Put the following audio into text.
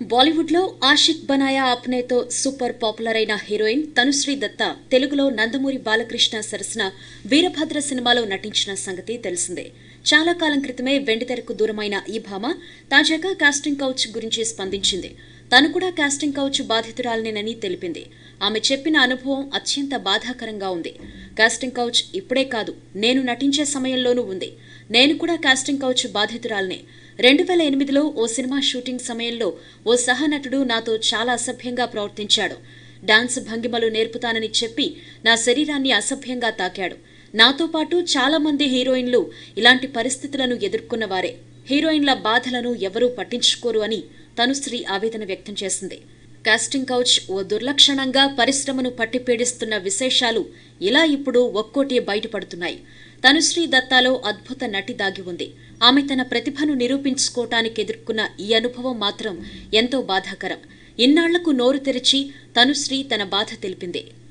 బాలీవుడ్లో ఆషిక్ బనాయా అప్నేతో super popular అయిన హీరోయిన్ తనుశ్రీ దత్త తెలుగులో నందమూరి బాలకృష్ణ సరసన వీరభద్ర సినిమాలో నటించిన సంగతి తెలిసిందే చాలా కాలం క్రితమే వెండితెరకు దూరమైన ఈ భామ తాజాగా కాస్టింగ్ కౌచ్ గురించి స్పందించింది తను కూడా కాస్టింగ్ కౌచ్ బాధితురాలనేనని తెలిపింది ఆమె చెప్పిన అనుభవం అత్యంత బాధాకరంగా ఉంది కాస్టింగ్ కౌచ్ ఇప్పుడే కాదు నేను నటించే సమయంలోనూ ఉంది నేను కూడా కాస్టింగ్ కౌచ్ బాధితురాలనే రెండు వేల ఎనిమిదిలో ఓ సినిమా షూటింగ్ సమయంలో ఓ సహనటుడు నాతో చాలా అసభ్యంగా ప్రవర్తించాడు డాన్స్ భంగిమలు నేర్పుతానని చెప్పి నా శరీరాన్ని అసభ్యంగా తాకాడు నాతో పాటు చాలా మంది హీరోయిన్లు ఇలాంటి పరిస్థితులను ఎదుర్కొన్నవారే హీరోయిన్ల బాధలను ఎవరూ పట్టించుకోరు అని తనుశ్రీ ఆవేదన వ్యక్తం చేసింది కాస్టింగ్ కౌచ్ ఓ దుర్లక్షణంగా పరిశ్రమను పట్టిపీడిస్తున్న విశేషాలు ఇలా ఇప్పుడు ఒక్కోటి బయటపడుతున్నాయి తనుశ్రీ దత్తాలో అద్భుత నటి దాగి ఉంది ఆమె తన ప్రతిభను నిరూపించుకోవటానికి ఎదుర్కొన్న ఈ అనుభవం మాత్రం ఎంతో బాధాకరం ఇన్నాళ్లకు నోరు తెరిచి తనుశ్రీ తన బాధ తెలిపింది